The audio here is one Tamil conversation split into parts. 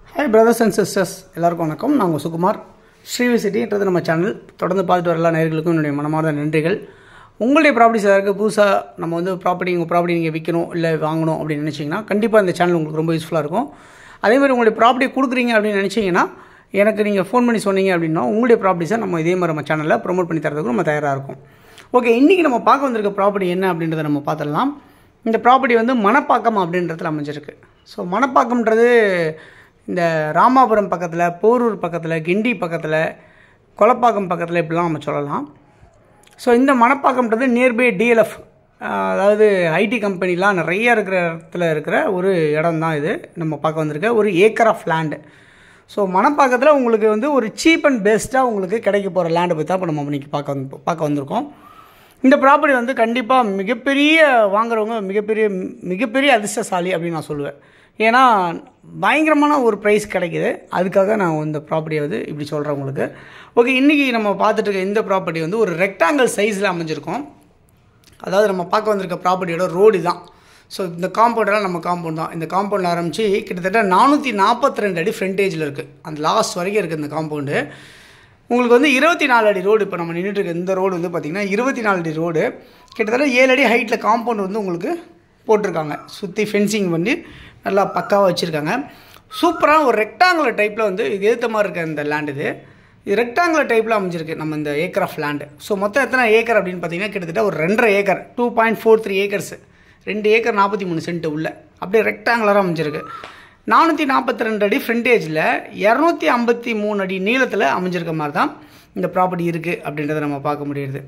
ஹாய் பிரதர்ஸ் அண்ட் சிஸ்டர்ஸ் எல்லாருக்கும் வணக்கம் நான் உங்கள் சுகுமார் ஸ்ரீவி சிட்டின்றது நம்ம சேனல் தொடர்ந்து பார்த்துட்டு வர எல்லா நேயர்களுக்கும் என்னுடைய மனமார்ந்த நன்றிகள் உங்களுடைய ப்ராப்பர்ட்டிஸ் ஏதாவது புதுசாக நம்ம வந்து ப்ராப்பர்ட்டி உங்கள் ப்ராப்பர்ட்டி நீங்கள் விற்கணும் இல்லை வாங்கணும் அப்படின்னு நினச்சிங்கன்னா கண்டிப்பாக இந்த சேனல் உங்களுக்கு ரொம்ப யூஸ்ஃபுல்லாக இருக்கும் அதே மாதிரி உங்களுடைய ப்ராப்பர்ட்டி கொடுக்குறீங்க அப்படின்னு நினச்சிங்கன்னா எனக்கு நீங்கள் ஃபோன் பண்ணி சொன்னீங்க அப்படின்னா உங்களுடைய ப்ராப்பர்ட்டிஸை நம்ம இதே மாதிரி நம்ம சேனலில் ப்ரோமோட் பண்ணி தரதுக்கு நம்ம தயாராக இருக்கும் ஓகே இன்றைக்கி நம்ம பார்க்க வந்திருக்க ப்ராப்பர்ட்டி என்ன அப்படின்றத நம்ம பார்த்துடலாம் இந்த ப்ராப்பர்ட்டி வந்து மணப்பாக்கம் அப்படின்றதுல அமைஞ்சிருக்கு ஸோ மணப்பாக்கம்ன்றது இந்த ராமாபுரம் பக்கத்தில் போரூர் பக்கத்தில் கிண்டி பக்கத்தில் கொலப்பாக்கம் பக்கத்தில் இப்படிலாம் நம்ம சொல்லலாம் ஸோ இந்த மணப்பாக்கம்ன்றது நியர்பை டிஎல்எஃப் அதாவது ஐடி கம்பெனிலாம் நிறைய இருக்கிற இடத்துல இருக்கிற ஒரு இடம் தான் இது நம்ம பார்க்க வந்திருக்க ஒரு ஏக்கர் ஆஃப் லேண்டு ஸோ மணப்பாக்கத்தில் உங்களுக்கு வந்து ஒரு சீப் அண்ட் பெஸ்ட்டாக உங்களுக்கு கிடைக்க போகிற லேண்டை பற்றி தான் இப்போ நம்ம இன்னைக்கு பார்க்க வந்து பார்க்க வந்திருக்கோம் இந்த ப்ராப்பர்ட்டி வந்து கண்டிப்பாக மிகப்பெரிய வாங்குறவங்க மிகப்பெரிய மிகப்பெரிய அதிர்ஷ்டசாலி அப்படின்னு நான் சொல்லுவேன் ஏன்னா பயங்கரமான ஒரு ப்ரைஸ் கிடைக்குது அதுக்காக நான் இந்த ப்ராப்பர்ட்டியை வந்து இப்படி சொல்கிறேன் உங்களுக்கு ஓகே இன்றைக்கி நம்ம பார்த்துட்டு இருக்க இந்த ப்ராப்பர்ட்டி வந்து ஒரு ரெக்டாங்கிள் சைஸில் அமைஞ்சிருக்கும் அதாவது நம்ம பார்க்க வந்திருக்க ப்ராப்பர்ட்டியோட ரோடு தான் ஸோ இந்த காம்பவுண்டெல்லாம் நம்ம காம்பவுண்ட் தான் இந்த காம்பவுண்டில் ஆரம்பித்து கிட்டத்தட்ட நானூற்றி நாற்பத்தி ரெண்டு அடி ஃப்ரண்டேஜில் இருக்குது அந்த லாஸ்ட் வரைக்கும் இருக்குது இந்த காம்பவுண்டு உங்களுக்கு வந்து இருபத்தி நாலு அடி ரோடு இப்போ நம்ம நின்றுட்டு இருக்க இந்த ரோடு வந்து பார்த்திங்கன்னா இருபத்தி நாலு அடி ரோடு கிட்டத்தட்ட ஏழு அடி ஹைட்டில் காம்பவுண்ட் வந்து உங்களுக்கு போட்டிருக்காங்க சுற்றி ஃபென்சிங் பண்ணி நல்லா பக்காவாக வச்சுருக்காங்க சூப்பரான ஒரு ரெக்டாங்குலர் டைப்பில் வந்து இது ஏற்ற மாதிரி இருக்க இந்த லேண்ட் இது இது ரெக்டாங்குலர் டைப்பில் அமைஞ்சிருக்கு நம்ம இந்த ஏக்கர் ஆஃப் லேண்டு ஸோ மொத்தம் எத்தனை ஏக்கர் அப்படின்னு பார்த்தீங்கன்னா கிட்டத்தட்ட ஒரு ரெண்டரை acre two point four three acres ரெண்டு ஏக்கர் நாற்பத்தி மூணு சென்ட் உள்ள அப்படியே ரெக்டாங்குலராக அமைஞ்சிருக்கு நானூற்றி நாற்பத்தி ரெண்டு அடி ஃப்ரண்டேஜில் இரநூத்தி ஐம்பத்தி மூணு அடி நீளத்தில் அமைஞ்சிருக்க மாதிரி தான் இந்த ப்ராப்பர்ட்டி இருக்குது அப்படின்றத நம்ம பார்க்க முடியுது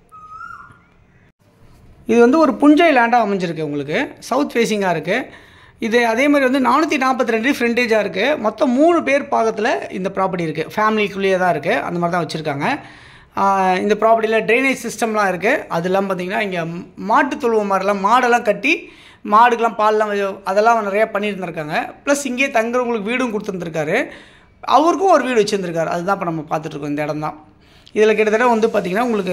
இது வந்து ஒரு புஞ்சை லேண்டாக அமைஞ்சிருக்கு உங்களுக்கு சவுத் ஃபேஸிங்காக இருக்குது இது அதே மாதிரி வந்து நானூற்றி நாற்பத்தி ரெண்டு ஃப்ரண்டேஜாக இருக்குது மொத்தம் மூணு பேர் பாகத்தில் இந்த ப்ராப்பர்ட்டி இருக்குது ஃபேமிலிக்குள்ளேயே தான் இருக்குது அந்த மாதிரி தான் வச்சுருக்காங்க இந்த ப்ராப்பர்ட்டியில் ட்ரைனேஜ் சிஸ்டம்லாம் இருக்குது அது இல்லாமல் பார்த்தீங்கன்னா இங்கே மாட்டு தொழுவ மாதிரிலாம் மாடெல்லாம் கட்டி மாடுக்கெலாம் பால்லாம் அதெல்லாம் நிறையா பண்ணியிருந்திருக்காங்க ப்ளஸ் இங்கேயே தங்குறவங்களுக்கு வீடும் கொடுத்துருந்துருக்காரு அவருக்கும் ஒரு வீடு வச்சுருந்துருக்காரு அதுதான் இப்போ நம்ம பார்த்துட்ருக்கோம் இந்த இடம் தான் இதில் கிட்டத்தட்ட வந்து பார்த்திங்கன்னா உங்களுக்கு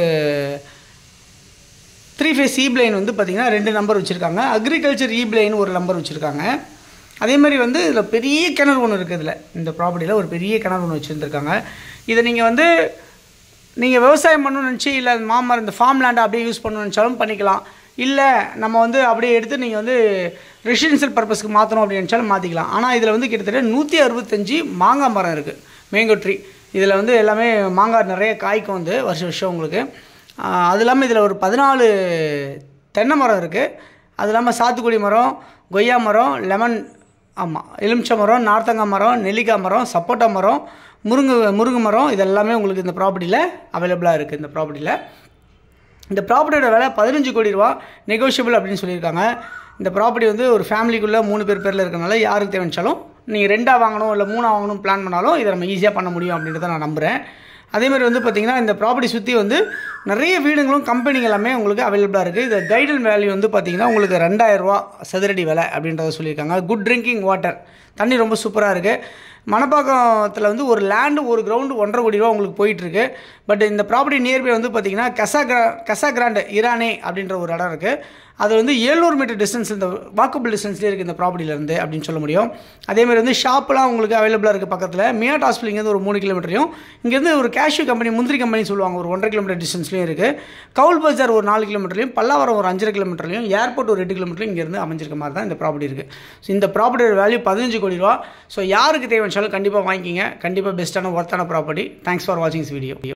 த்ரீ ஃபேஸ் இ பிளைன் வந்து பார்த்திங்கன்னா ரெண்டு நம்பர் வச்சுருக்காங்க அக்ரிகல்ச்சர் இ பிளைன் ஒரு நம்பர் வச்சுருக்காங்க அதே மாதிரி வந்து இதில் பெரிய கிணறு ஒன்று இருக்குது இதில் இந்த ப்ராப்பர்ட்டியில் ஒரு பெரிய கிணறு ஒன்று வச்சுருந்துருக்காங்க இதை நீங்கள் வந்து நீங்கள் விவசாயம் பண்ணணும்னு நினச்சி இல்லை மாமரம் இந்த ஃபார்ம் லேண்டை அப்படியே யூஸ் பண்ணணும்னு நினச்சாலும் பண்ணிக்கலாம் இல்லை நம்ம வந்து அப்படியே எடுத்து நீங்கள் வந்து ரெசிடென்ஷியல் பர்பஸ்க்கு மாற்றணும் அப்படின்னு நினச்சாலும் மாற்றிக்கலாம் ஆனால் இதில் வந்து கிட்டத்தட்ட நூற்றி அறுபத்தஞ்சி மாங்காய் மரம் இருக்குது மேங்கோ ட்ரீ இதில் வந்து எல்லாமே மாங்காய் நிறைய காய்க்கும் வந்து வருஷம் வருஷம் உங்களுக்கு அது இல்லாமல் இதில் ஒரு பதினாலு தென்னை மரம் இருக்குது அது இல்லாமல் சாத்துக்குடி மரம் கொய்யா மரம் லெமன் ஆமாம் எலுமிச்சை மரம் நார்த்தங்காய் மரம் நெல்லிக்காய் மரம் சப்போட்டா மரம் முருங்கை முருங்கை மரம் இது எல்லாமே உங்களுக்கு இந்த ப்ராப்பர்ட்டியில் அவைலபிளாக இருக்குது இந்த ப்ராப்பர்ட்டியில் இந்த ப்ராப்பர்ட்டியோட விலை பதினஞ்சு கோடி ரூபா நெகோஷியபிள் அப்படின்னு சொல்லியிருக்காங்க இந்த ப்ராப்பர்ட்டி வந்து ஒரு ஃபேமிலிக்குள்ளே மூணு பேர் பேரில் இருக்கனால யாருக்கு தேவைச்சாலும் நீங்கள் ரெண்டாக வாங்கணும் இல்லை மூணாக வாங்கணும் பிளான் பண்ணாலும் இதை நம்ம ஈஸியாக பண்ண முடியும் அப்படின்றத நான் நம்புகிறேன் அதே மாதிரி வந்து பார்த்திங்கன்னா இந்த ப்ராப்பர்ட்டி சுற்றி வந்து நிறைய வீடுங்களும் கம்பெனிகள் எல்லாமே உங்களுக்கு அவைலபிளாக இருக்குது இந்த கைடன் வேல்யூ வந்து பார்த்திங்கன்னா உங்களுக்கு ரெண்டாயிரரூவா சதுரடி விலை அப்படின்றத சொல்லியிருக்காங்க குட் ட்ரிங்கிங் வாட்டர் தண்ணி ரொம்ப சூப்பராக இருக்குது மணப்பாக்கத்தில் வந்து ஒரு லேண்டு ஒரு கிரவுண்டு ஒன்றரை கோடி ரூபா உங்களுக்கு போயிட்டுருக்கு பட் இந்த ப்ராப்பர்ட்டி நியர்பை வந்து பார்த்திங்கன்னா கசா கிரா கசா கிராண்டு இரானே அப்படின்ற ஒரு இடம் இருக்குது அது வந்து ஏழ்நூறு மீட்டர் டிஸ்டன்ஸ் இந்த வாக்கபிள் டிஸ்டன்ஸ்லேயே இருக்குது இந்த ப்ராப்பர்ட்டிலேருந்து அப்படின்னு சொல்ல முடியும் அதேமாதிரி வந்து ஷாப்லாம் உங்களுக்கு அவைலபிளாக இருக்குது பக்கத்தில் மியாட் ஹாஸ்பிட்டல் இங்கேருந்து ஒரு மூணு கிலோமீட்டரையும் இங்கேருந்து ஒரு கேஷ்யூ கம்பெனி முந்திரி கம்பெனி சொல்லுவாங்க ஒரு ஒன்றரை கிலோமீட்டர் டிஸ்டன்ஸ்லையும் இருக்குது கவுல் பஜார் ஒரு நாலு கிலோமீட்டர்லையும் பல்லாவரம் ஒரு அஞ்சரை கிலோமீட்டர்லையும் ஏர்போர்ட் ஒரு எட்டு கிலோமீட்டரும் இங்கேருந்து அமைஞ்சிருக்க மாதிரி தான் இந்த ப்ராப்பர்ட்டி இருக்குது ஸோ இந்த ப்ராப்பர்ட்டியோட வேல்யூ பதினஞ்சு கோடி ரூபா ஸோ யாருக்கு தேவைச்சாலும் கண்டிப்பாக வாங்கிக்கிங்க கண்டிப்பாக பெஸ்ட்டான ஒர்த்தான ப்ராப்பர்ட்டி தேங்க்ஸ் ஃபார் வாட்சிங் வீடியோ